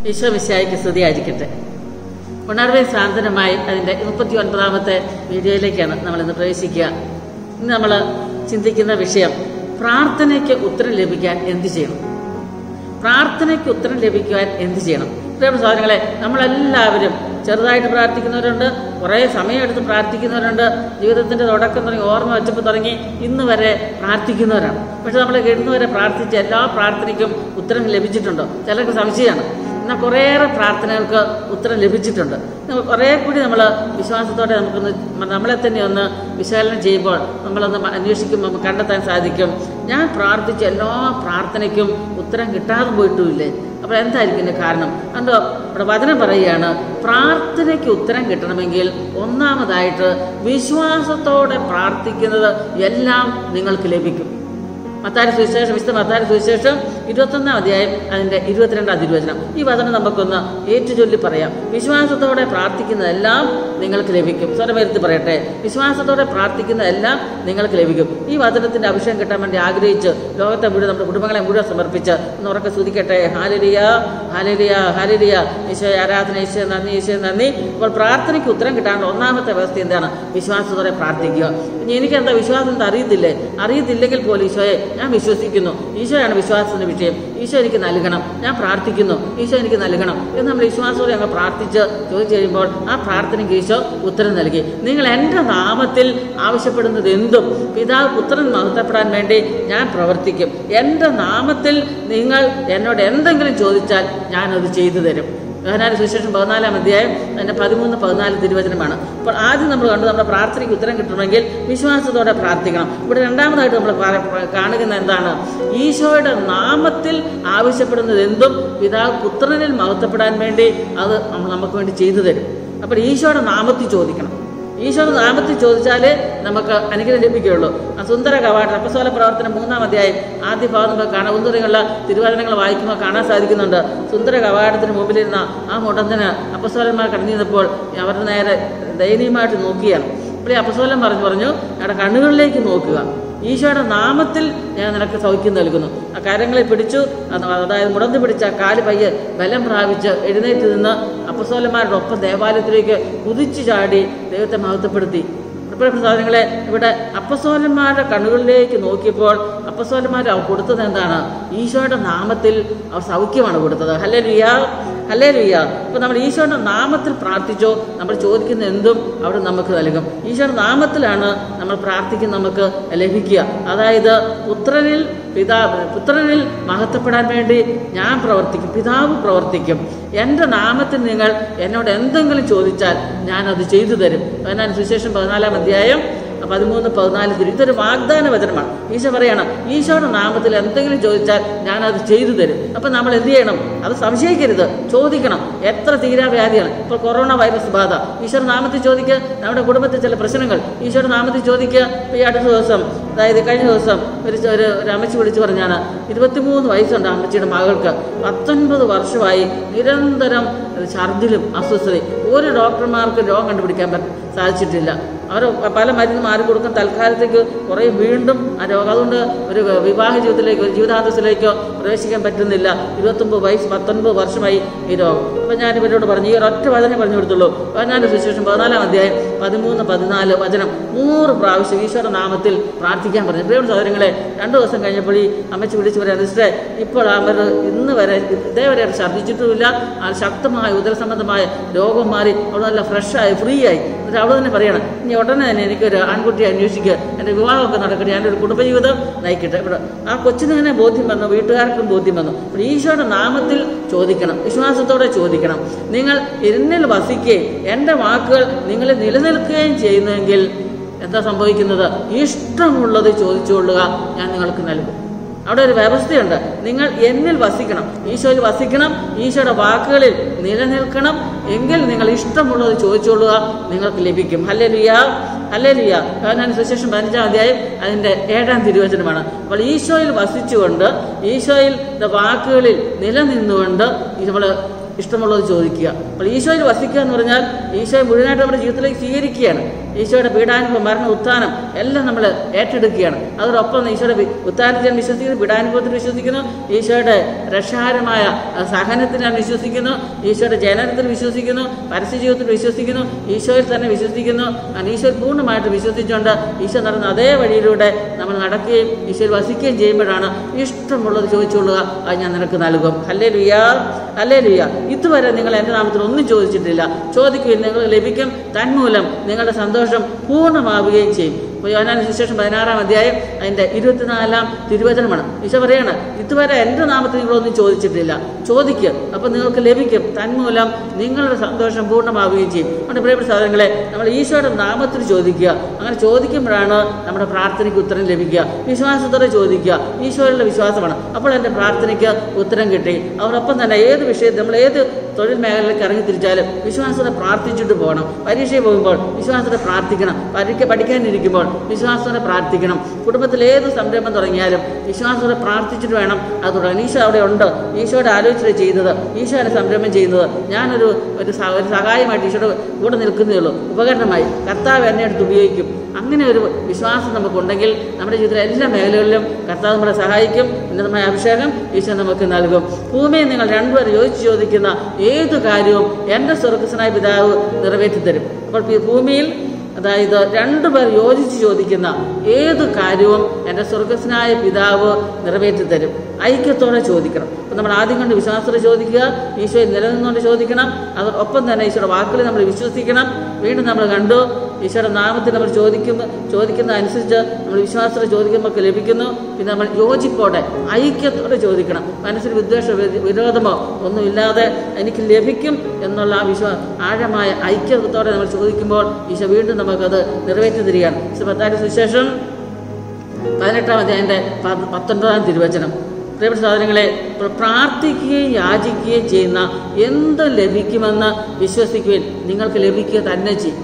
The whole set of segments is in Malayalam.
ഈശോ മിശിഹായിക്ക് സ്തുതിയായിരിക്കട്ടെ ഉണർവെ സാന്ത്വനമായി അതിൻ്റെ മുപ്പത്തി ഒൻപതാമത്തെ വീഡിയോയിലേക്കാണ് നമ്മൾ ഇന്ന് പ്രവേശിക്കുക ഇന്ന് നമ്മൾ ചിന്തിക്കുന്ന വിഷയം പ്രാർത്ഥനയ്ക്ക് ഉത്തരം ലഭിക്കാൻ എന്ത് ചെയ്യണം പ്രാർത്ഥനയ്ക്ക് ഉത്തരം ലഭിക്കുവാൻ എന്ത് ചെയ്യണം പ്രിയപ്പെട്ട സഹോദരങ്ങളെ നമ്മളെല്ലാവരും ചെറുതായിട്ട് പ്രാർത്ഥിക്കുന്നവരുണ്ട് കുറേ സമയമെടുത്ത് പ്രാർത്ഥിക്കുന്നവരുണ്ട് ജീവിതത്തിന്റെ തുടക്കം തുടങ്ങി ഓർമ്മ വെച്ചപ്പോൾ തുടങ്ങി ഇന്ന് വരെ പ്രാർത്ഥിക്കുന്നവരാണ് പക്ഷെ നമ്മൾ ഇന്ന് വരെ പ്രാർത്ഥിച്ച എല്ലാ പ്രാർത്ഥനയ്ക്കും ഉത്തരം ലഭിച്ചിട്ടുണ്ടോ ചിലർക്ക് സംശയമാണ് എന്നാൽ കുറേയേറെ പ്രാർത്ഥനകൾക്ക് ഉത്തരം ലഭിച്ചിട്ടുണ്ട് നമ്മൾ കുറേ കൂടി നമ്മൾ വിശ്വാസത്തോടെ നമുക്കൊന്ന് നമ്മളെ തന്നെ ഒന്ന് വിശകലനം ചെയ്യുമ്പോൾ നമ്മളൊന്ന് അന്വേഷിക്കുമ്പോൾ നമുക്ക് കണ്ടെത്താൻ സാധിക്കും ഞാൻ പ്രാർത്ഥിച്ച എല്ലാ പ്രാർത്ഥനയ്ക്കും ഉത്തരം കിട്ടാതെ പോയിട്ടുമില്ലേ അപ്പോൾ എന്തായിരിക്കും ഇതിന്റെ കാരണം എന്തോ ഇവിടെ വചനം പറയുകയാണ് പ്രാർത്ഥനയ്ക്ക് ഉത്തരം കിട്ടണമെങ്കിൽ ഒന്നാമതായിട്ട് വിശ്വാസത്തോടെ പ്രാർത്ഥിക്കുന്നത് എല്ലാം നിങ്ങൾക്ക് ലഭിക്കും മത്താരി സുവിശേഷം വിശുദ്ധ മത്താരി സുവിശേഷം ഇരുപത്തൊന്നാം അധ്യായം അതിന്റെ ഇരുപത്തിരണ്ടാം തിരുവചനം ഈ വചനം നമുക്കൊന്ന് ഏറ്റുചൊല്ലി പറയാം വിശ്വാസത്തോടെ പ്രാർത്ഥിക്കുന്നതെല്ലാം നിങ്ങൾക്ക് ലഭിക്കും സ്വരമേരുത്തി പറയട്ടെ വിശ്വാസത്തോടെ പ്രാർത്ഥിക്കുന്നതെല്ലാം നിങ്ങൾക്ക് ലഭിക്കും ഈ വചനത്തിന്റെ അഭിഷേകം കിട്ടാൻ വേണ്ടി ആഗ്രഹിച്ച് ലോകത്തെ മുഴുവൻ നമ്മുടെ കുടുംബങ്ങളെ മുഴുവൻ സമർപ്പിച്ച് ഒന്ന് ഉറക്കെ സ്തുതിക്കട്ടെ ഹാലിരിയ ഹാലിരിയ ഹാലിരിയ ഈശോ ആരാധന ഈശോ നന്ദി ഈശോ നന്ദി അപ്പോൾ പ്രാർത്ഥനയ്ക്ക് ഉത്തരം കിട്ടാനുള്ള ഒന്നാമത്തെ വ്യവസ്ഥ എന്താണ് വിശ്വാസത്തോടെ പ്രാർത്ഥിക്കുക ഇനി എനിക്ക് എന്താ വിശ്വാസം എന്ന് അറിയത്തില്ലേ അറിയത്തില്ലെങ്കിൽ പോലും ഈശോയെ ഞാൻ വിശ്വസിക്കുന്നു ഈശോയാണ് വിശ്വാസത്തിന്റെ വിഷയം ഈശോ എനിക്ക് നൽകണം ഞാൻ പ്രാർത്ഥിക്കുന്നു ഈശോ എനിക്ക് നൽകണം എന്ന് നമ്മൾ വിശ്വാസത്തോടെ ഞങ്ങൾ പ്രാർത്ഥിച്ച് ചോദിച്ചു കഴിയുമ്പോൾ ആ പ്രാർത്ഥനയ്ക്ക് ഈശോ ഉത്തരം നൽകി നിങ്ങൾ എൻ്റെ നാമത്തിൽ ആവശ്യപ്പെടുന്നത് എന്തും പിതാവ് പുത്രൻ മഹത്വപ്പെടാൻ വേണ്ടി ഞാൻ പ്രവർത്തിക്കും എൻ്റെ നാമത്തിൽ നിങ്ങൾ എന്നോട് എന്തെങ്കിലും ചോദിച്ചാൽ ഞാനത് ചെയ്തു തരും യോഹനാന സുവിശേഷം പതിനാലാം അധ്യായം അതിന്റെ പതിമൂന്ന് പതിനാല് തിരുവചനമാണ് അപ്പോൾ ആദ്യം നമ്മൾ കണ്ടു നമ്മുടെ പ്രാർത്ഥനയ്ക്ക് ഉത്തരം കിട്ടണമെങ്കിൽ വിശ്വാസത്തോടെ പ്രാർത്ഥിക്കണം ഇവിടെ രണ്ടാമതായിട്ട് നമ്മൾ കാണുന്ന എന്താണ് ഈശോയുടെ നാമത്തിൽ ആവശ്യപ്പെടുന്നത് എന്തും പിതാവ് പുത്രനിൽ മഹത്വപ്പെടാൻ വേണ്ടി അത് നമുക്ക് വേണ്ടി ചെയ്തു തരും അപ്പോൾ ഈശോയുടെ നാമത്തിൽ ചോദിക്കണം ഈശോയുടെ നാമത്തിൽ ചോദിച്ചാലേ നമുക്ക് അനുഗ്രഹം ലഭിക്കുകയുള്ളൂ ആ സുന്ദര കവാടം അപ്പസോല പ്രവർത്തനം മൂന്നാം അധ്യായം ആദ്യ ഭാഗം നമുക്ക് കാണാൻ ഒന്നുകൂടെയുള്ള തിരുവാചനങ്ങൾ വായിക്കുമ്പോൾ കാണാൻ സാധിക്കുന്നുണ്ട് സുന്ദര കവാടത്തിന് മുമ്പിലിരുന്ന ആ മുടന്തന് അപ്പസോലന്മാർ കടന്നു നിന്നപ്പോൾ അവരുടെ നേരെ ദയനീയമായിട്ട് നോക്കിയാണ് അപ്പോൾ ഈ അപ്പസോലൻ പറഞ്ഞു പറഞ്ഞു ഞങ്ങളുടെ കണ്ണുകളിലേക്ക് നോക്കുക ഈശോയുടെ നാമത്തിൽ ഞാൻ നിനക്ക് സൗഖ്യം നൽകുന്നു ആ കാര്യങ്ങളെ പിടിച്ചു അതായത് മുടന്ത് പിടിച്ച കാല് പയ്യെ ബലം പ്രാപിച്ച് എഴുന്നേറ്റ് നിന്ന് അപ്പസോലന്മാരുടെ ഒപ്പം ദേവാലയത്തിലേക്ക് കുതിച്ചു ചാടി ദൈവത്തെ മഹത്വപ്പെടുത്തി സാധനങ്ങളെ ഇവിടെ അപ്പസോലന്മാരുടെ കണ്ണുകളിലേക്ക് നോക്കിയപ്പോൾ അപ്പസോലന്മാർ അവർ കൊടുത്തത് എന്താണ് ഈശോയുടെ നാമത്തിൽ അവർ സൗഖ്യമാണ് കൊടുത്തത് ഹല്ലേ ലുയാ ഹല്ലേ ലുയ്യ ഇപ്പൊ നമ്മൾ ഈശോയുടെ നാമത്തിൽ പ്രാർത്ഥിച്ചോ നമ്മൾ ചോദിക്കുന്ന എന്തും അവിടെ നമുക്ക് നൽകും ഈശോയുടെ നാമത്തിലാണ് നമ്മൾ പ്രാർത്ഥിക്കുന്ന നമുക്ക് ലഭിക്കുക അതായത് പുത്രനിൽ പിതാവ് പുത്രനിൽ മഹത്വപ്പെടാൻ വേണ്ടി ഞാൻ പ്രവർത്തിക്കും പിതാവ് പ്രവർത്തിക്കും എൻ്റെ നാമത്തിൽ നിങ്ങൾ എന്നോട് എന്തെങ്കിലും ചോദിച്ചാൽ ഞാനത് ചെയ്തു തരും അതിനാൽ സുശേഷം പതിനാലാം അധ്യായം പതിമൂന്ന് പതിനാല് തിരി ഇതൊരു വാഗ്ദാന വചനമാണ് ഈശോ പറയാണ് ഈശോയുടെ നാമത്തിൽ എന്തെങ്കിലും ചോദിച്ചാൽ ഞാനത് ചെയ്തു തരും അപ്പം നമ്മൾ എന്ത് ചെയ്യണം അത് സംശയിക്കരുത് ചോദിക്കണം എത്ര തീരാവ്യാധിയാണ് ഇപ്പോൾ കൊറോണ വൈറസ് ബാധ ഈശോയുടെ നാമത്തിൽ ചോദിക്കുക നമ്മുടെ കുടുംബത്തിൽ ചില പ്രശ്നങ്ങൾ ഈശോയുടെ നാമത്തിൽ ചോദിക്കുക ഈ അടുത്ത ദിവസം അതായത് കഴിഞ്ഞ ദിവസം ഒരു ഒരു ഒരു അമ്മച്ചി വിളിച്ചു പറഞ്ഞാണ് ഇരുപത്തിമൂന്ന് വയസ്സുണ്ട് അമ്മച്ചിയുടെ മകൾക്ക് പത്തൊൻപത് വർഷമായി നിരന്തരം ഛർദിലും അസ്വസ്ഥതയും ഒരു ഡോക്ടർമാർക്ക് രോഗം കണ്ടുപിടിക്കാൻ പറ്റും സാധിച്ചിട്ടില്ല അവർ പല മരുന്ന് മാറി കൊടുക്കും തൽക്കാലത്തേക്ക് കുറേ വീണ്ടും ആ രോഗം അതുകൊണ്ട് ഒരു വിവാഹ ജീവിതത്തിലേക്ക് ഒരു ജീവിതാന്തസ്സിലേക്കോ പ്രവേശിക്കാൻ പറ്റുന്നില്ല ഇരുപത്തൊമ്പത് വയസ്സ് പത്തൊൻപത് വർഷമായി ഈ രോഗം അപ്പം ഞാൻ ഇവരോട് പറഞ്ഞു ഈ ഒരൊറ്റ വചനം പറഞ്ഞു കൊടുത്തുള്ളൂ പതിനാല് സുശേഷം പതിനാലാം അധ്യായം പതിമൂന്ന് പതിനാല് വചനം നൂറ് പ്രാവശ്യം ഈശ്വര നാമത്തിൽ പ്രാർത്ഥിക്കാൻ പറഞ്ഞു പ്രിയപ്പെട്ട സഹോദരങ്ങളെ രണ്ടു ദിവസം കഴിഞ്ഞപ്പോൾ ഈ അമ്മച്ചി വിളിച്ച് പറയാം സിസ്റ്ററെ ഇപ്പോൾ അവർ ഇന്ന് വരെ ഇതേവരെ അവർ ഛർദ്ദിച്ചിട്ടുമില്ല ആ ശക്തമായ ഉദര സംബന്ധമായ രോഗം മാറി അവിടെ നല്ല ഫ്രഷായി ഫ്രീ ആയി എന്നിട്ട് അവിടെ തന്നെ പറയണം ഇനി ഉടനെ തന്നെ എനിക്കൊരു ആൺകുട്ടിയെ അന്വേഷിക്കുക എൻ്റെ വിവാഹമൊക്കെ നടക്കട്ടെ എൻ്റെ ഒരു കുടുംബജീവിതം നയിക്കട്ടെ ഇവിടെ ആ കൊച്ചിന് തന്നെ ബോധ്യം വന്നു വീട്ടുകാർക്കും ബോധ്യം വന്നു അപ്പോൾ ഈശോയുടെ നാമത്തിൽ ചോദിക്കണം വിശ്വാസത്തോടെ ചോദിക്കണം നിങ്ങൾ എന്നിൽ വസിക്കുകയും എൻ്റെ വാക്കുകൾ നിങ്ങളെ നിലനിൽക്കുകയും ചെയ്യുന്നെങ്കിൽ എന്താ സംഭവിക്കുന്നത് ഇഷ്ടമുള്ളത് ചോദിച്ചുകൊള്ളുക ഞാൻ നിങ്ങൾക്ക് നൽകും അവിടെ ഒരു വ്യവസ്ഥയുണ്ട് നിങ്ങൾ എന്നിൽ വസിക്കണം ഈശോയിൽ വസിക്കണം ഈശോയുടെ വാക്കുകളിൽ നിലനിൽക്കണം എങ്കിൽ നിങ്ങൾ ഇഷ്ടമുള്ളത് ചോദിച്ചോളുക നിങ്ങൾക്ക് ലഭിക്കും ഹല്ലേ ലുയ ഹല്ലേ ലുയ ഞാൻ സുശേഷം പതിനഞ്ചാം അധ്യായം അതിന്റെ ഏഴാം തിരുവചനമാണ് അപ്പോൾ ഈശോയിൽ വസിച്ചുകൊണ്ട് ഈശോയിൽ വാക്കുകളിൽ നിലനിന്നുകൊണ്ട് നമ്മൾ ഇഷ്ടമുള്ളത് ചോദിക്കുക അപ്പോൾ ഈശോയിൽ വസിക്കുക എന്ന് പറഞ്ഞാൽ ഈശോയെ മുഴുവനായിട്ട് നമ്മുടെ ജീവിതത്തിലേക്ക് സ്വീകരിക്കുകയാണ് ഈശോയുടെ പീഡാനുഭവം മരണ ഉത്ഥാനം എല്ലാം നമ്മൾ ഏറ്റെടുക്കുകയാണ് അതോടൊപ്പം ഈശോയുടെ വി- ഉത്ഥാനത്തിൽ ഞാൻ വിശ്വസിക്കുന്നു പീഡാനുഭവത്തിൽ വിശ്വസിക്കുന്നു ഈശോയുടെ രക്ഷാകരമായ അഹ്, സഹനത്തിൽ ഞാൻ വിശ്വസിക്കുന്നു ഈശോയുടെ ജനനത്തിൽ വിശ്വസിക്കുന്നു പരസ്യ ജീവിതത്തിൽ വിശ്വസിക്കുന്നു ഈശോയിൽ തന്നെ വിശ്വസിക്കുന്നു ഞാൻ ഈശോയിൽ പൂർണ്ണമായിട്ട് വിശ്വസിച്ചുകൊണ്ട് ഈശോ നടന്ന അതേ വഴിയിലൂടെ നമ്മൾ നടക്കുകയും ഈശോയിൽ വസിക്കുകയും ചെയ്യുമ്പോഴാണ് ഇഷ്ടമുള്ളത് ചോദിച്ചുകൊള്ളുക അത് ഞാൻ നിനക്ക് നൽകും അല്ലേ ലുയാ അല്ലേ ലുയ ഇതുവരെ നിങ്ങൾ എൻ്റെ നാമത്തിൽ ഒന്നും ചോദിച്ചിട്ടില്ല ചോദിക്കുകയും നിങ്ങൾ ലഭിക്കും തന്മൂലം നിങ്ങളുടെ സന്തോഷം പൂർണ്ണമാവുകയും ചെയ്യും ഇപ്പോൾ യോഹന്നാൻ സുവിശേഷം പതിനാറാം അധ്യായം അതിൻ്റെ ഇരുപത്തിനാലാം തിരുവചനമാണ് ഈശോ പറയാണ് ഇതുവരെ എൻ്റെ നാമത്തിൽ നിങ്ങളൊന്നും ചോദിച്ചിട്ടില്ല ചോദിക്കുക അപ്പോൾ നിങ്ങൾക്ക് ലഭിക്കും തന്മൂലം നിങ്ങളുടെ സന്തോഷം പൂർണ്ണമാവുകയും ചെയ്യും അതുകൊണ്ട് പ്രിയപ്പെട്ട സാധനങ്ങളെ നമ്മൾ ഈശോയുടെ നാമത്തിൽ ചോദിക്കുക അങ്ങനെ ചോദിക്കുമ്പോഴാണ് നമ്മുടെ പ്രാർത്ഥനയ്ക്ക് ഉത്തരം ലഭിക്കുക വിശ്വാസത്തോടെ ചോദിക്കുക ഈശോയിലുള്ള വിശ്വാസമാണ് അപ്പോൾ എൻ്റെ പ്രാർത്ഥനയ്ക്ക് ഉത്തരം കിട്ടി അതോടൊപ്പം തന്നെ ഏത് വിഷയത്തിൽ നമ്മൾ ഏത് തൊഴിൽ മേഖലയിലേക്ക് ഇറങ്ങി തിരിച്ചാലും വിശ്വാസത്തോടെ പ്രാർത്ഥിച്ചിട്ട് പോകണം പരീക്ഷയിൽ പോകുമ്പോൾ വിശ്വാസത്തോടെ പ്രാർത്ഥിക്കണം പരീക്ഷ പഠിക്കാനിരിക്കുമ്പോൾ വിശ്വാസത്തോടെ പ്രാർത്ഥിക്കണം കുടുംബത്തിൽ ഏത് സംരംഭം തുടങ്ങിയാലും വിശ്വാസത്തോടെ പ്രാർത്ഥിച്ചിട്ട് വേണം അത് തുടങ്ങാൻ ഈശോ അവിടെ ഉണ്ട് ഈശോയുടെ ആലോചന ചെയ്തത് ഈശോയുടെ സംരംഭം ചെയ്യുന്നത് ഞാനൊരു ഒരു സ- ഒരു സഹായമായിട്ട് ഈശോയുടെ കൂടെ നിൽക്കുന്നേ ഉള്ളൂ ഉപകരണമായി കർത്താവ് എന്നെ എടുത്ത് ഉപയോഗിക്കും അങ്ങനെ ഒരു വിശ്വാസം നമുക്കുണ്ടെങ്കിൽ നമ്മുടെ ജീവിതത്തിലെ എല്ലാ മേഖലകളിലും കർത്താവ് നമ്മളെ സഹായിക്കും ഉന്നതമായ അഭിഷേകം ഈശോ നമുക്ക് നൽകും ഭൂമിയിൽ നിങ്ങൾ രണ്ടുപേർ യോജിച്ച് ചോദിക്കുന്ന ഏത് കാര്യവും എൻ്റെ സ്വർഗസ്വനായ പിതാവ് നിറവേറ്റി തരും അപ്പോൾ ഈ ഭൂമിയിൽ അതായത് രണ്ടുപേർ യോജിച്ച് ചോദിക്കുന്ന ഏത് കാര്യവും എൻ്റെ സ്വർഗസ്വനായ പിതാവ് നിറവേറ്റി തരും ഐക്യത്തോടെ ചോദിക്കണം അപ്പം നമ്മൾ ആദ്യം കണ്ട് വിശ്വാസത്തോടെ ചോദിക്കുക ഈശോയിൽ നിലനിന്നുകൊണ്ട് ചോദിക്കണം അതോടൊപ്പം തന്നെ ഈശോയുടെ വാക്കുകൾ നമ്മൾ വിശ്വസിക്കണം വീണ്ടും നമ്മൾ കണ്ടു ഈശോയുടെ നാമത്തിൽ നമ്മൾ ചോദിക്കുന്ന ചോദിക്കുന്ന അനുസരിച്ച് നമ്മൾ വിശ്വാസത്തോടെ ചോദിക്കുമ്പോൾ ഒക്കെ ലഭിക്കുന്നു പിന്നെ നമ്മൾ യോജിപ്പോടെ ഐക്യത്തോടെ ചോദിക്കണം മനസ്സിൽ വിദ്വേഷ വി- വിരോധമോ ഒന്നുമില്ലാതെ എനിക്ക് ലഭിക്കും എന്നുള്ള ആ വിശ്വാ ആഴമായ ഐക്യത്തോടെ നമ്മൾ ചോദിക്കുമ്പോൾ ഈശോ വീണ്ടും നമുക്കത് നിറവേറ്റി തരികയാണ് ഈശോ പത്താരി സുശേഷം പതിനെട്ടാം അധ്യായൻ്റെ പത്ത് പത്തൊൻപതാം തിരുവചനം പ്രിയപ്പെട്ട സാധനങ്ങളെ പ്രാർത്ഥിക്കുകയും യാചിക്കുകയും ചെയ്യുന്ന എന്ത് ലഭിക്കുമെന്ന് വിശ്വസിക്കുകയും നിങ്ങൾക്ക് ലഭിക്കുക തന്നെ ചെയ്യും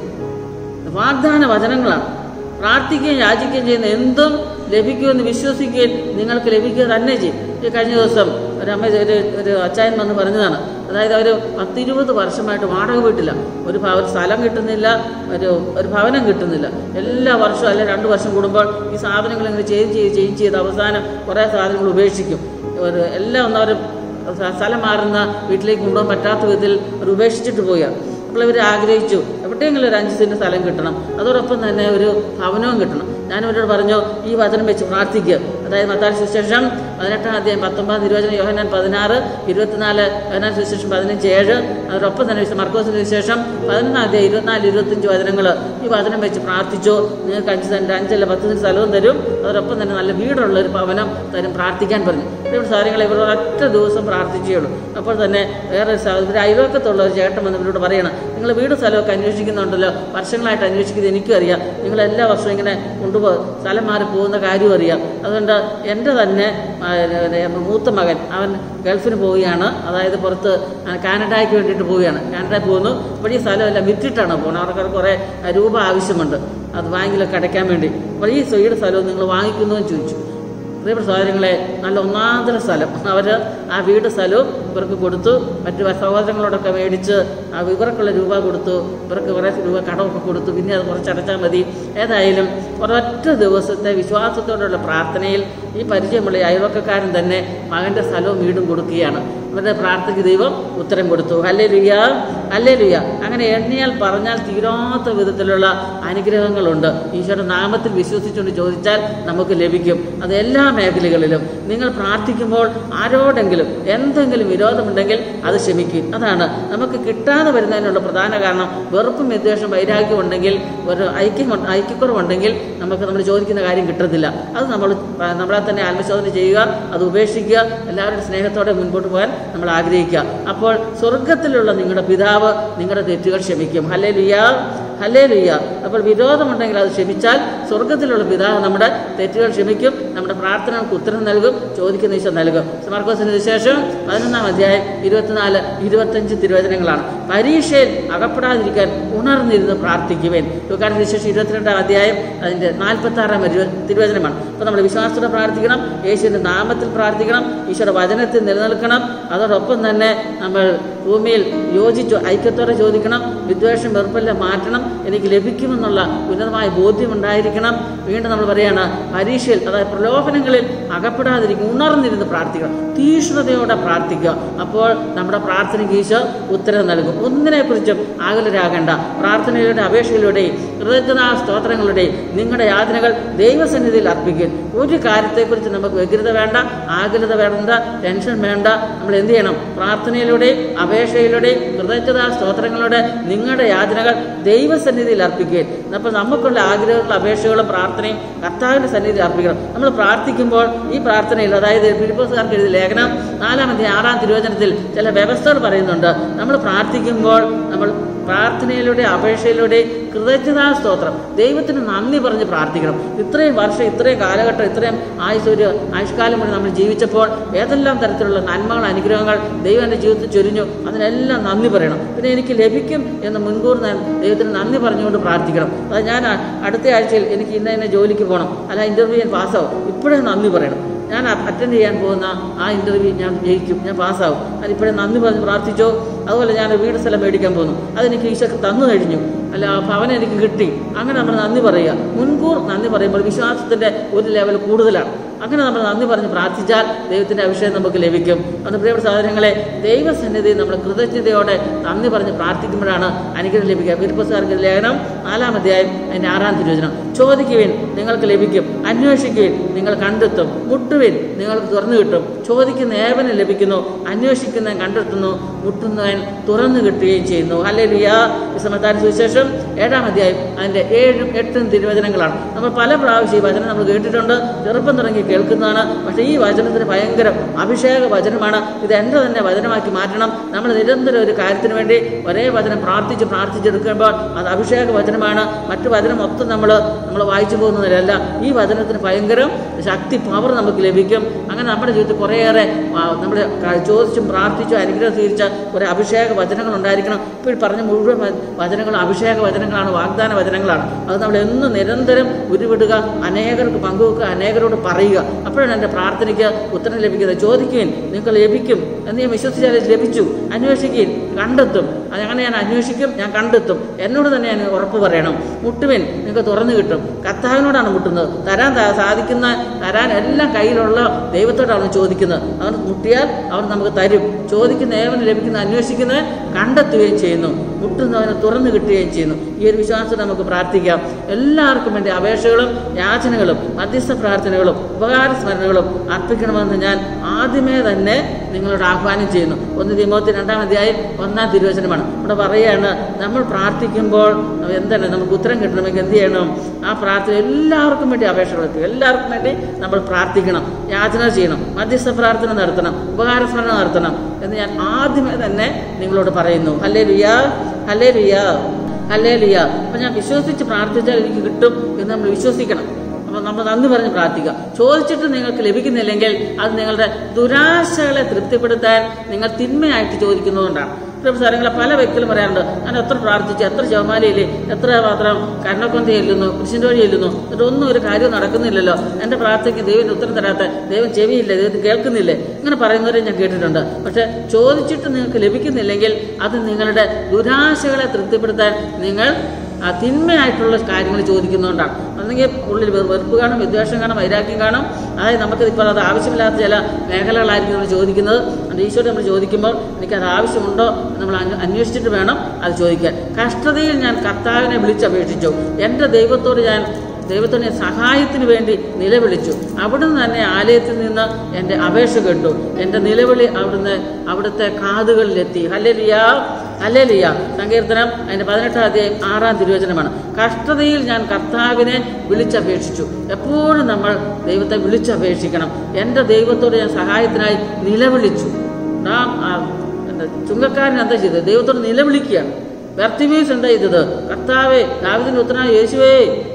വാഗ്ദാന വചനങ്ങളാണ് പ്രാർത്ഥിക്കുകയും യാചിക്കുകയും ചെയ്യുന്ന എന്തും ലഭിക്കുമെന്ന് വിശ്വസിക്കുകയും നിങ്ങൾക്ക് ലഭിക്കുക തന്നെ ചെയ്യും ഈ കഴിഞ്ഞ ദിവസം ഒരു അമ്മ ഒരു ഒരു അച്ചായൻ വന്ന് പറഞ്ഞതാണ് അതായത് അവർ പത്തിരുപത് വർഷമായിട്ട് വാടക വീട്ടില്ല ഒരു ഭവ ഒരു സ്ഥലം കിട്ടുന്നില്ല ഒരു ഒരു ഭവനം കിട്ടുന്നില്ല എല്ലാ വർഷവും അല്ലെ രണ്ട് വർഷം കൂടുമ്പോൾ ഈ സാധനങ്ങൾ ഇങ്ങനെ ചേഞ്ച് ചെയ്ത് ചേഞ്ച് ചെയ്ത് അവസാനം കുറേ സാധനങ്ങൾ ഉപേക്ഷിക്കും ഒരു എല്ലാം ഒന്ന് അവർ സ്ഥലം മാറുന്ന വീട്ടിലേക്ക് കൊണ്ടുപോകാൻ പറ്റാത്ത വിധത്തിൽ അവർ ഉപേക്ഷിച്ചിട്ട് പോവുകയാണ് അപ്പോൾ ഇവർ ആഗ്രഹിച്ചു എവിടെയെങ്കിലും ഒരു അഞ്ച് സെൻറ്റ് സ്ഥലം കിട്ടണം അതോടൊപ്പം തന്നെ ഒരു ഭവനവും കിട്ടണം ഞാൻ ഇവരോട് പറഞ്ഞു ഈ വചനം വെച്ച് പ്രാർത്ഥിക്കുക അതായത് മത്താരി സുശേഷം പതിനെട്ടാം അധ്യായം പത്തൊമ്പതാം തിരുവചനം യോഹനാൻ പതിനാറ് ഇരുപത്തിനാല് യോഹനാൻ സുശേഷം പതിനഞ്ച് ഏഴ് അതോടൊപ്പം തന്നെ വിശുദ്ധ മർക്കോസിന് സുശേഷം പതിനൊന്നാം അധ്യായം ഇരുപത്തിനാല് ഇരുപത്തഞ്ച് വചനങ്ങൾ ഈ വചനം വെച്ച് പ്രാർത്ഥിച്ചോ നിങ്ങൾക്ക് അഞ്ച് സെൻറ്റ് അഞ്ചല്ല പത്ത് സെൻറ്റ് സ്ഥലവും തരും അതോടൊപ്പം തന്നെ നല്ല വീടുള്ള ഒരു ഭവനം തരും പ്രാർത്ഥിക്കാൻ പറഞ്ഞു ഇവിടെ സാധനങ്ങൾ ഇവർ ഒറ്റ ദിവസം പ്രാർത്ഥിച്ചേ ഉള്ളൂ അപ്പോൾ തന്നെ വേറെ സ- ഇവർ അയൽവക്കത്തുള്ള ഒരു ചേട്ടൻ വന്ന് ഇവരോട് പറയണം നിങ്ങൾ വീട് സ്ഥലമൊക്കെ അന്വേഷിക്കുന്നുണ്ടല്ലോ വർഷങ്ങളായിട്ട് അന്വേഷിക്കുന്നത് എനിക്കും അറിയാം നിങ്ങൾ എല്ലാ വർഷവും ഇങ്ങനെ കൊണ്ടുപോ സ്ഥലം മാറി പോകുന്ന കാര്യവും അറിയാം അതുകൊണ്ട് എൻ്റെ തന്നെ ആ, ഏ, മൂത്ത മകൻ അവൻ ഗൾഫിന് പോവുകയാണ് അതായത് പുറത്ത് ആ, കാനഡയ്ക്ക് വേണ്ടിയിട്ട് പോവുകയാണ് കാനഡയിൽ പോകുന്നു അപ്പോൾ ഈ സ്ഥലമെല്ലാം വിറ്റിട്ടാണ് പോകുന്നത് അവർക്ക് കുറേ രൂപ ആവശ്യമുണ്ട് അത് ബാങ്കിലൊക്കെ അടയ്ക്കാൻ വേണ്ടി അപ്പോൾ ഈ സ്വയുടെ സ്ഥലവും നിങ്ങൾ വാങ്ങിക്കുന്നു എന്ന് ചോദിച്ചു പ്രിയപ്പെട്ട സഹോദരങ്ങളെ നല്ല ഒന്നാന്തര സ്ഥലം അവർ ആ വീട് സ്ഥലവും ഇവർക്ക് കൊടുത്തു മറ്റു സഹോദരങ്ങളോടൊക്കെ മേടിച്ച് ആ ഇവർക്കുള്ള രൂപ കൊടുത്തു ഇവർക്ക് കുറേ രൂപ കടമൊക്കെ കൊടുത്തു പിന്നെ അത് കുറച്ച് അടച്ചാൽ മതി ഏതായാലും ഒരൊറ്റ ദിവസത്തെ വിശ്വാസത്തോടുള്ള പ്രാർത്ഥനയിൽ ഈ പരിചയമുള്ള ഈ അയൽവക്കക്കാരൻ തന്നെ മകൻ്റെ സ്ഥലവും വീടും കൊടുക്കുകയാണ് ഇവരുടെ പ്രാർത്ഥനയ്ക്ക് ദൈവം ഉത്തരം കൊടുത്തു അല്ലേ ലുയ്യ അല്ലേ ലുയ്യ അങ്ങനെ എണ്ണിയാൽ പറഞ്ഞാൽ തീരാത്ത വിധത്തിലുള്ള അനുഗ്രഹങ്ങളുണ്ട് ഈശോയുടെ നാമത്തിൽ വിശ്വസിച്ചുകൊണ്ട് ചോദിച്ചാൽ നമുക്ക് ലഭിക്കും അത് എല്ലാ മേഖലകളിലും നിങ്ങൾ പ്രാർത്ഥിക്കുമ്പോൾ ആരോടെങ്കിലും എന്തെങ്കിലും വിരോധമുണ്ടെങ്കിൽ അത് ക്ഷമിക്കും അതാണ് നമുക്ക് കിട്ടാതെ വരുന്നതിനുള്ള പ്രധാന കാരണം വെറുപ്പും വിദ്വേഷം വൈരാഗ്യം ഉണ്ടെങ്കിൽ ഒരു ഐക്യം കൊണ്ട്- ഐക്യക്കുറവുണ്ടെങ്കിൽ നമുക്ക് നമ്മൾ ചോദിക്കുന്ന കാര്യം കിട്ടത്തില്ല അത് നമ്മൾ നമ്മളെ തന്നെ ആത്മശോധന ചെയ്യുക അത് ഉപേക്ഷിക്കുക എല്ലാവരുടെ സ്നേഹത്തോടെ മുൻപോട്ട് പോകാൻ നമ്മൾ ആഗ്രഹിക്കുക അപ്പോൾ സ്വർഗത്തിലുള്ള നിങ്ങളുടെ പിതാവ് നിങ്ങളുടെ തെറ്റുകൾ ക്ഷമിക്കും ഹല്ലേ ലുയ്യ ഹല്ലേ ലുയ്യ അപ്പോൾ വിരോധമുണ്ടെങ്കിൽ അത് ക്ഷമിച്ചാൽ സ്വർഗത്തിലുള്ള പിതാവ് നമ്മുടെ തെറ്റുകൾ ക്ഷമിക്കും നമ്മുടെ പ്രാർത്ഥനകൾക്ക് ഉത്തരം നൽകും ചോദിക്കുന്ന ഈശോ നൽകും മാർക്കോസിന് ശേഷം പതിനൊന്നാം അധ്യായം ഇരുപത്തിനാല് ഇരുപത്തഞ്ച് തിരുവചനങ്ങളാണ് പരീക്ഷയിൽ അകപ്പെടാതിരിക്കാൻ ഉണർന്നിരുന്ന് പ്രാർത്ഥിക്കുവേൻ ലുക്കാരുടെ ശേഷം ഇരുപത്തിരണ്ടാം അധ്യായം അതിൻ്റെ നാൽപ്പത്തി ആറാം തിരുവചനമാണ് അപ്പോൾ നമ്മൾ വിശ്വാസത്തോടെ പ്രാർത്ഥിക്കണം യേശുവിൻ്റെ നാമത്തിൽ പ്രാർത്ഥിക്കണം ഈശോയുടെ വചനത്തിൽ നിലനിൽക്കണം അതോടൊപ്പം തന്നെ നമ്മൾ ഭൂമിയിൽ യോജിച്ചു ഐക്യത്തോടെ ചോദിക്കണം വിദ്വേഷം വെറുപ്പെല്ലാം മാറ്റണം എനിക്ക് ലഭിക്കുമെന്നുള്ള ഉന്നതമായ ബോധ്യമുണ്ടായിരിക്കണം വീണ്ടും നമ്മൾ പറയാണ് പരീക്ഷയിൽ അതായത് പ്രലോഭനങ്ങളിൽ അകപ്പെടാതിരിക്കും ഉണർന്നിരുന്ന് പ്രാർത്ഥിക്കണം തീഷ്ണതയോടെ പ്രാർത്ഥിക്കുക അപ്പോൾ നമ്മുടെ പ്രാർത്ഥനയ്ക്ക് ഈശോ ഉത്തരം നൽകും ഒന്നിനെക്കുറിച്ചും ആകുലരാകേണ്ട പ്രാർത്ഥനയുടെ അപേക്ഷയിലൂടെയും കൃതജ്ഞതാ സ്തോത്രങ്ങളുടെയും നിങ്ങളുടെ യാതനകൾ ദൈവസന്നിധിയിൽ അർപ്പിക്കും ഒരു കാര്യത്തെക്കുറിച്ച് നമുക്ക് വ്യഗ്രത വേണ്ട ആകുലത വേണ്ട ടെൻഷൻ വേണ്ട നമ്മൾ എന്ത് ചെയ്യണം പ്രാർത്ഥനയിലൂടെയും അപേക്ഷയിലൂടെയും കൃതജ്ഞതാ സ്തോത്രങ്ങളുടെ നിങ്ങളുടെ യാതനകൾ ദൈവസന്നിധിയിൽ അർപ്പിക്കുകയും അപ്പോൾ നമുക്കുള്ള ആഗ്രഹങ്ങളും അപേക്ഷകളും പ്രാർത്ഥനയും കർത്താവിൻ്റെ സന്നിധിയിൽ അർപ്പിക്കണം നമ്മൾ പ്രാർത്ഥിക്കുമ്പോൾ ഈ പ്രാർത്ഥനയിൽ അതായത് ഫിലിപ്പോസുകാർക്ക് എഴുതിയ ലേഖനം നാലാമത്തെ ആറാം തിരുവചനത്തിൽ ചില വ്യവസ്ഥകൾ പറയുന്നുണ്ട് നമ്മൾ പ്രാർത്ഥിക്കുമ്പോൾ നമ്മൾ പ്രാർത്ഥനയിലൂടെ അപേക്ഷയിലൂടെ കൃതജ്ഞതാ സ്തോത്രം ദൈവത്തിന് നന്ദി പറഞ്ഞ് പ്രാർത്ഥിക്കണം ഇത്രയും വർഷം ഇത്രയും കാലഘട്ടം ഇത്രയും ആയുസ് ഒരു ആയുഷ്കാലം മുഴുവൻ നമ്മൾ ജീവിച്ചപ്പോൾ ഏതെല്ലാം തരത്തിലുള്ള നന്മകൾ അനുഗ്രഹങ്ങൾ ദൈവം എൻ്റെ ജീവിതത്തിൽ ചൊരിഞ്ഞു അതിനെല്ലാം നന്ദി പറയണം പിന്നെ എനിക്ക് ലഭിക്കും എന്ന് മുൻകൂർ ഞാൻ ദൈവത്തിന് നന്ദി പറഞ്ഞുകൊണ്ട് പ്രാർത്ഥിക്കണം അത് ഞാൻ അടുത്ത ആഴ്ചയിൽ എനിക്ക് ഇന്ന ഇന്ന ജോലിക്ക് പോകണം അല്ല ഇൻ്റർവ്യൂ ഞാൻ പാസ്സാവും ഇപ്പോഴേ നന്ദി പറയണം ഞാൻ അറ്റൻഡ് ചെയ്യാൻ പോകുന്ന ആ ഇൻ്റർവ്യൂ ഞാൻ ജയിക്കും ഞാൻ പാസ്സാവും അതിപ്പോഴേ നന്ദി പറഞ്ഞ് പ്രാർത്ഥിച്ചോ അതുപോലെ ഞാൻ വീട് സ്ഥലം മേടിക്കാൻ പോകുന്നു അതെനിക്ക് ഈശോക്ക് തന്നു കഴിഞ്ഞു അല്ല ആ ഭവനം എനിക്ക് കിട്ടി അങ്ങനെ നമ്മൾ നന്ദി പറയുക മുൻകൂർ നന്ദി പറയുമ്പോൾ വിശ്വാസത്തിൻ്റെ ഒരു ലെവൽ കൂടുതലാണ് അങ്ങനെ നമ്മൾ നന്ദി പറഞ്ഞ് പ്രാർത്ഥിച്ചാൽ ദൈവത്തിൻ്റെ അഭിഷേകം നമുക്ക് ലഭിക്കും അന്ന് പ്രിയപ്പെട്ട സാധനങ്ങളെ ദൈവസന്നിധി നമ്മൾ കൃതജ്ഞതയോടെ നന്ദി പറഞ്ഞ് പ്രാർത്ഥിക്കുമ്പോഴാണ് അനുഗ്രഹം ലഭിക്കുക ഫിലിപ്പസുകാർക്ക് ലേഖനം നാലാം അധ്യായം അതിൻ്റെ ആറാം തിരുവചനം ചോദിക്കുവിൻ നിങ്ങൾക്ക് ലഭിക്കും അന്വേഷിക്കുവിൻ നിങ്ങൾ കണ്ടെത്തും മുട്ടുവിൻ നിങ്ങൾക്ക് തുറന്നു കിട്ടും ചോദിക്കുന്ന ഏവനും ലഭിക്കുന്നു അന്വേഷിക്കുന്നവൻ കണ്ടെത്തുന്നു മുട്ടുന്നവൻ തുറന്നു കിട്ടുകയും ചെയ്യുന്നു അല്ലെങ്കിൽ ഈ സമയത്താൻ സുവിശേഷം ഏഴാം അധ്യായം അതിൻ്റെ ഏഴും എട്ടും തിരുവചനങ്ങളാണ് നമ്മൾ പല പ്രാവശ്യം ഈ വചനം നമ്മൾ കേട്ടിട്ടുണ്ട് ചെറുപ്പം തുടങ്ങി കേൾക്കുന്നതാണ് പക്ഷേ ഈ വചനത്തിന് ഭയങ്കര അഭിഷേക വചനമാണ് ഇത് എൻ്റെ തന്നെ വചനമാക്കി മാറ്റണം നമ്മൾ നിരന്തരം ഒരു കാര്യത്തിന് വേണ്ടി ഒരേ വചനം പ്രാർത്ഥിച്ച് പ്രാർത്ഥിച്ചെടുക്കുമ്പോൾ അത് അഭിഷേക വചനമാണ് മറ്റു വചനം മൊത്തം നമ്മൾ നമ്മൾ വായിച്ചു പോകുന്നതിലല്ല ഈ വചനത്തിന് ഭയങ്കര ശക്തി പവർ നമുക്ക് ലഭിക്കും അങ്ങനെ നമ്മുടെ ജീവിതത്തിൽ കുറേയേറെ നമ്മൾ ചോദിച്ചും പ്രാർത്ഥിച്ചും അനുഗ്രഹം സ്വീകരിച്ച ഒരു അഭിഷേക വചനങ്ങൾ ഉണ്ടായിരിക്കണം ഇപ്പോൾ പറഞ്ഞ മുഴുവൻ വചനങ്ങളും അഭിഷേക വചനങ്ങളാണ് വാഗ്ദാന വചനങ്ങളാണ് അത് നമ്മൾ എന്നും നിരന്തരം ഉരുവിടുക അനേകർക്ക് പങ്കുവെക്കുക അനേകരോട് പറയുക അപ്പോഴാണ് എൻ്റെ പ്രാർത്ഥനയ്ക്ക് ഉത്തരം ലഭിക്കുന്നത് ചോദിക്കുകയും നിങ്ങൾക്ക് ലഭിക്കും എന്ന് ഞാൻ വിശ്വസിച്ചാൽ ലഭിച്ചു അന്വേഷിക്കുകയും കണ്ടെത്തും അങ്ങനെ ഞാൻ അന്വേഷിക്കും ഞാൻ കണ്ടെത്തും എന്നോട് തന്നെ ഞാൻ ഉറപ്പ് പറയണം മുട്ടുവിൻ നിങ്ങൾക്ക് തുറന്നു കിട്ടും കർത്താവിനോടാണ് മുട്ടുന്നത് തരാൻ സാധിക്കുന്ന തരാൻ എല്ലാം കയ്യിലുള്ള ദൈവത്തോടാണ് ചോദിക്കുന്നത് അവൻ മുട്ടിയാൽ അവൻ നമുക്ക് തരും ചോദിക്കുന്ന ഏവന് ലഭിക്കുന്ന അന്വേഷിക്കുന്നവൻ കണ്ടെത്തുകയും ചെയ്യുന്നു മുട്ടുന്നവന് തുറന്നു കിട്ടുകയും ചെയ്യുന്നു ഈ ഒരു വിശ്വാസം നമുക്ക് പ്രാർത്ഥിക്കാം എല്ലാവർക്കും വേണ്ടി അപേക്ഷകളും യാചനകളും മധ്യസ്ഥ പ്രാർത്ഥനകളും ഉപകാര സ്മരണകളും അർപ്പിക്കണമെന്ന് ഞാൻ ആദ്യമേ തന്നെ നിങ്ങളോട് ആഹ്വാനം ചെയ്യുന്നു ഒന്ന് തിമോത്തി രണ്ടാം അധ്യായം ഒന്നാം തിരുവചനമാണ് ഇവിടെ പറയുകയാണ് നമ്മൾ പ്രാർത്ഥിക്കുമ്പോൾ എന്താണ് നമുക്ക് ഉത്തരം കിട്ടണമെങ്കിൽ എന്ത് ചെയ്യണം ആ പ്രാർത്ഥന എല്ലാവർക്കും വേണ്ടി അപേക്ഷകൾ എത്തും എല്ലാവർക്കും വേണ്ടി നമ്മൾ പ്രാർത്ഥിക്കണം യാചന ചെയ്യണം മധ്യസ്ഥ പ്രാർത്ഥന നടത്തണം ഉപകാര സ്മരണ നടത്തണം എന്ന് ഞാൻ ആദ്യമേ തന്നെ നിങ്ങളോട് പറയുന്നു അല്ലേ ലുയാ അല്ലേ ലുയാ അല്ലേ ലുയാ അപ്പം ഞാൻ വിശ്വസിച്ച് പ്രാർത്ഥിച്ചാൽ എനിക്ക് കിട്ടും എന്ന് നമ്മൾ വിശ്വസിക്കണം അപ്പം നമ്മൾ നന്ദി പറഞ്ഞ് പ്രാർത്ഥിക്കുക ചോദിച്ചിട്ട് നിങ്ങൾക്ക് ലഭിക്കുന്നില്ലെങ്കിൽ അത് നിങ്ങളുടെ ദുരാശകളെ തൃപ്തിപ്പെടുത്താൻ നിങ്ങൾ തിന്മയായിട്ട് ചോദിക്കുന്നതുകൊണ്ടാണ് സ്ഥലങ്ങളെ പല വ്യക്തികളും പറയാറുണ്ട് ഞാൻ എത്ര പ്രാർത്ഥിച്ചു എത്ര ശവമാലയില്ലേ എത്ര മാത്രം കരണക്കൊന്ത ചെല്ലുന്നു കൃഷിൻ്റെ വഴി ചെല്ലുന്നു എന്നിട്ട് ഒന്നും ഒരു കാര്യം നടക്കുന്നില്ലല്ലോ എൻ്റെ പ്രാർത്ഥനയ്ക്ക് ദൈവത്തിന് ഉത്തരം തരാത്ത ദൈവം ചെവിയില്ല ദൈവത്തിന് കേൾക്കുന്നില്ലേ ഇങ്ങനെ പറയുന്നവരെ ഞാൻ കേട്ടിട്ടുണ്ട് പക്ഷെ ചോദിച്ചിട്ട് നിങ്ങൾക്ക് ലഭിക്കുന്നില്ലെങ്കിൽ അത് നിങ്ങളുടെ ദുരാശകളെ തൃപ്തിപ്പെടുത്താൻ നിങ്ങൾ ആ തിന്മയായിട്ടുള്ള കാര്യങ്ങൾ ചോദിക്കുന്നതുകൊണ്ടാണ് അല്ലെങ്കിൽ ഉള്ളിൽ വെറുപ്പ് കാണും വിദ്വേഷം കാണും വൈരാഗ്യം കാണും അതായത് നമുക്ക് ഇപ്പോൾ അത് ആവശ്യമില്ലാത്ത ചില മേഖലകളായിരിക്കും നമ്മൾ ചോദിക്കുന്നത് അതുകൊണ്ട് ഈശോട് നമ്മൾ ചോദിക്കുമ്പോൾ എനിക്കത് ആവശ്യമുണ്ടോ എന്ന് നമ്മൾ അന്വേഷിച്ചിട്ട് വേണം അത് ചോദിക്കാൻ കഷ്ടതയിൽ ഞാൻ കർത്താവിനെ വിളിച്ചപേക്ഷിച്ചു എൻ്റെ ദൈവത്തോട് ഞാൻ ദൈവത്തിൻ്റെ സഹായത്തിന് വേണ്ടി നിലവിളിച്ചു അവിടുന്ന് തന്നെ ആലയത്തിൽ നിന്ന് എൻ്റെ അപേക്ഷ കേട്ടു എൻ്റെ നിലവിളി അവിടുന്ന് അവിടുത്തെ കാതുകളിലെത്തി ഹല്ലേലിയ ഹല്ലേലിയ സങ്കീർത്തനം അതിൻ്റെ പതിനെട്ടാം അധ്യായം ആറാം തിരുവചനമാണ് കഷ്ടതയിൽ ഞാൻ കർത്താവിനെ വിളിച്ചപേക്ഷിച്ചു എപ്പോഴും നമ്മൾ ദൈവത്തെ വിളിച്ചപേക്ഷിക്കണം എൻ്റെ ദൈവത്തോട് ഞാൻ സഹായത്തിനായി നിലവിളിച്ചു നാം ചുങ്കക്കാരൻ എന്താ ചെയ്തത് ദൈവത്തോട് നിലവിളിക്കുകയാണ് ബർത്തിമീസ് എന്താ ചെയ്തത് കർത്താവെ ദാവിദിന്റെ ഉത്തരനായ യേശുവേ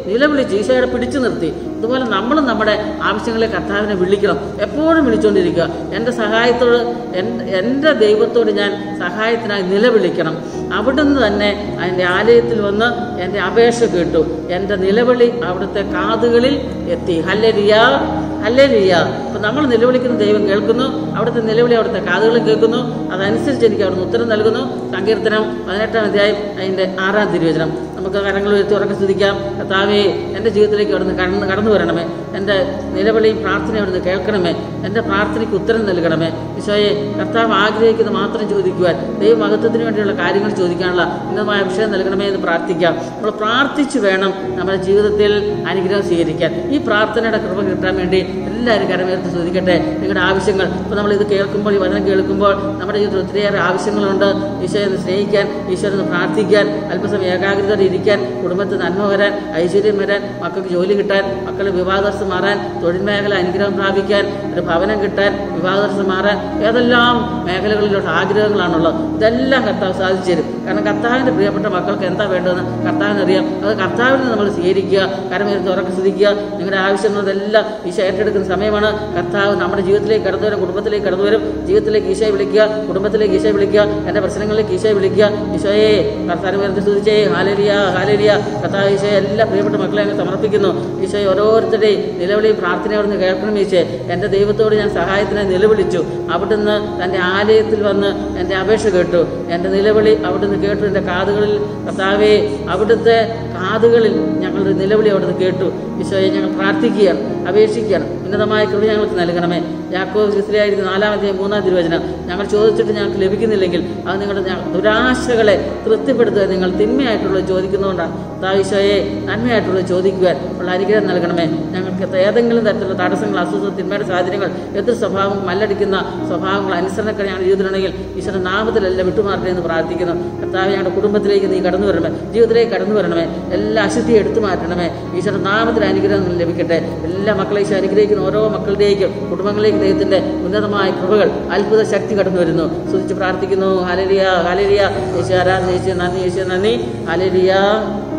നിലവിളിച്ച് ഈശോയുടെ പിടിച്ചു നിർത്തി അതുപോലെ നമ്മളും നമ്മുടെ ആവശ്യങ്ങളെ കർത്താവിനെ വിളിക്കണം എപ്പോഴും വിളിച്ചുകൊണ്ടിരിക്കുക എൻ്റെ സഹായത്തോട് എൻ്റെ എൻ്റെ ദൈവത്തോട് ഞാൻ സഹായത്തിനായി നിലവിളിക്കണം അവിടുന്ന് തന്നെ അതിൻ്റെ ആലയത്തിൽ വന്ന് എൻ്റെ അപേക്ഷ കേട്ടു എൻ്റെ നിലവിളി അവിടുത്തെ കാതുകളിൽ എത്തി ഹല്ലരിയ ഹല്ലരിയ അപ്പം നമ്മൾ നിലവിളിക്കുന്ന ദൈവം കേൾക്കുന്നു അവിടുത്തെ നിലവിളി അവിടുത്തെ കാതുകളിൽ കേൾക്കുന്നു അതനുസരിച്ച് എനിക്ക് അവിടുന്ന് ഉത്തരം നൽകുന്നു സങ്കീർത്തനം പതിനെട്ടാം അധ്യായം അതിൻ്റെ ആറാം തിരുവചനം നമുക്ക് കരങ്ങൾ ഉയർത്തി ഉറക്കെ സ്തുതിക്കാം കർത്താവേ എൻ്റെ ജീവിതത്തിലേക്ക് അവിടുന്ന് കടന്ന് കടന്നു വരണമേ എൻ്റെ നിലവിളിയും പ്രാർത്ഥന അവിടുന്ന് കേൾക്കണമേ എൻ്റെ പ്രാർത്ഥനയ്ക്ക് ഉത്തരം നൽകണമേ ഈശോയെ കർത്താവ് ആഗ്രഹിക്കുന്നത് മാത്രം ചോദിക്കുവാൻ ദൈവമഹത്വത്തിന് വേണ്ടിയുള്ള കാര്യങ്ങൾ ചോദിക്കാനുള്ള ഉന്നതമായ വിഷയം നൽകണമേ എന്ന് പ്രാർത്ഥിക്കാം നമ്മൾ പ്രാർത്ഥിച്ചു വേണം നമ്മുടെ ജീവിതത്തിൽ അനുഗ്രഹം സ്വീകരിക്കാൻ ഈ പ്രാർത്ഥനയുടെ കൃപ കിട്ടാൻ വേണ്ടി എല്ലാവരും കരമേർത്ത് ചോദിക്കട്ടെ നിങ്ങളുടെ ആവശ്യങ്ങൾ ഇപ്പോൾ നമ്മൾ ഇത് കേൾക്കുമ്പോൾ ഈ വചനം കേൾക്കുമ്പോൾ നമ്മുടെ ജീവിതത്തിൽ ഒത്തിരിയേറെ ആവശ്യങ്ങളുണ്ട് ഈശോയെ ഒന്ന് സ്നേഹിക്കാൻ ഈശോയെ ഒന്ന് പ്രാർത്ഥിക്കാൻ അല്പസമയം ഏകാഗ്രതയോടെ ഇരിക്കാൻ കുടുംബത്തിൽ നന്മ വരാൻ ഐശ്വര്യം വരാൻ മക്കൾക്ക് ജോലി കിട്ടാൻ മക്കളുടെ വിവാഹദർശം മാറാൻ തൊഴിൽ മേഖല അനുഗ്രഹം പ്രാപിക്കാൻ ഒരു ഭവനം കിട്ടാൻ വിവാഹദർശം മാറാൻ ഏതെല്ലാം മേഖലകളിലോട്ട് ആഗ്രഹങ്ങളാണുള്ളത് ഇതെല്ലാം കർത്താവ് സാധിച്ചു തരും കാരണം കർത്താവിൻ്റെ പ്രിയപ്പെട്ട മക്കൾക്ക് എന്താ വേണ്ടതെന്ന് കർത്താവിനറിയാം അത് കർത്താവിനെ നമ്മൾ സ്വീകരിക്കുക കരമേരുന്ന് ഉറക്കെ ശ്രദ്ധിക്കുക നിങ്ങളുടെ ആവശ്യങ്ങളതെല്ലാം ഈശോ ഏറ്റെടുക്കുന്ന സമയമാണ് കർത്താവ് നമ്മുടെ ജീവിതത്തിലേക്ക് കടന്നു വരും കുടുംബത്തിലേക്ക് കടന്നു വരും ജീവിതത്തിലേക്ക് ഈശോയെ വിളിക്കുക കുടുംബത്തിലേക്ക് ഈശോയെ വിളിക്കുക എൻ്റെ പ്രശ്നങ്ങളിലേക്ക് ഈശോയെ വിളിക്കുക ഈശോയെ കർത്താവ് വരുന്ന സ്തുതിച്ചേ ഹാലരിയ ഹാലരിയ കർത്താവ് ഈശോയെ എല്ലാ പ്രിയപ്പെട്ട മക്കളെ അങ്ങ് സമർപ്പിക്കുന്നു ഈശോയെ ഓരോരുത്തരുടെയും നിലവിളിയും പ്രാർത്ഥന അവിടുന്ന് കേൾക്കണം ഈശോയെ എൻ്റെ ദൈവത്തോട് ഞാൻ സഹായത്തിനായി നിലവിളിച്ചു അവിടുന്ന് തൻ്റെ ആലയത്തിൽ വന്ന് എൻ്റെ അപേക്ഷ കേട്ടു എൻ്റെ നിലവിളി അവിടുന്ന് കേട്ടു എൻ്റെ കാതുകളിൽ കർത്താവേ അവിടുത്തെ കാതുകളിൽ ഞങ്ങളുടെ നിലവിളി അവിടുന്ന് കേട്ടു ഈശോയെ ഞങ്ങൾ പ്രാർത്ഥിക്കുകയാണ് അപേക്ഷിക്കുകയാണ് ഉന്നതമായ കൃപ ഞങ്ങൾക്ക് നൽകണമേ യാക്കോ ക്രിസ്തിയായിരുന്ന നാലാമത്തെ മൂന്നാം തിരുവചനം ഞങ്ങൾ ചോദിച്ചിട്ട് ഞങ്ങൾക്ക് ലഭിക്കുന്നില്ലെങ്കിൽ അത് നിങ്ങളുടെ ഞ- ദുരാശകളെ തൃപ്തിപ്പെടുത്തുക നിങ്ങൾ തിന്മയായിട്ടുള്ളത് ചോദിക്കുന്നതുകൊണ്ടാണ് താവിശോയെ നന്മയായിട്ടുള്ളത് ചോദിക്കുവാൻ ഉള്ള അനുഗ്രഹം നൽകണമേ ഞങ്ങൾക്ക് ഏതെങ്കിലും തരത്തിലുള്ള തടസ്സങ്ങൾ അസ്വസ്ഥ തിന്മയുടെ സാഹചര്യങ്ങൾ എതിർ സ്വഭാവം മല്ലടിക്കുന്ന സ്വഭാവങ്ങൾ അനുസരണക്കാർ ഞങ്ങളുടെ ജീവിതത്തിലുണ്ടെങ്കിൽ ഈശ്വര നാമത്തിലല്ല വിട്ടുമാറട്ടെ എന്ന് പ്രാർത്ഥിക്കുന്നു കർത്താവ് ഞങ്ങളുടെ കുടുംബത്തിലേക്ക് നീ കടന്നു വരണമേ ജീവിതത്തിലേക്ക് കടന്നു വരണമേ എല്ലാ അശുദ്ധിയും എടുത്തു മാറ്റണമേ ഈശ്വര നാമത്തിൽ അനുഗ്രഹം ലഭിക്കട്ടെ എല്ലാ മക്കളെ ഈശോ അനുഗ്രഹിക്കുന്ന ഓരോ മക്കളുടെയും കുടുംബങ്ങളിലേക്ക് ദൈവത്തിന്റെ ഉന്നതമായ കൃപകൾ അത്ഭുത ശക്തി കടന്നു വരുന്നു സ്തുതിച്ച് പ്രാർത്ഥിക്കുന്നു ഹാലരിയ ഹാലരിയ യേശു ആരാധന യേശു നന്ദി യേശു നന്ദി ഹാലരിയ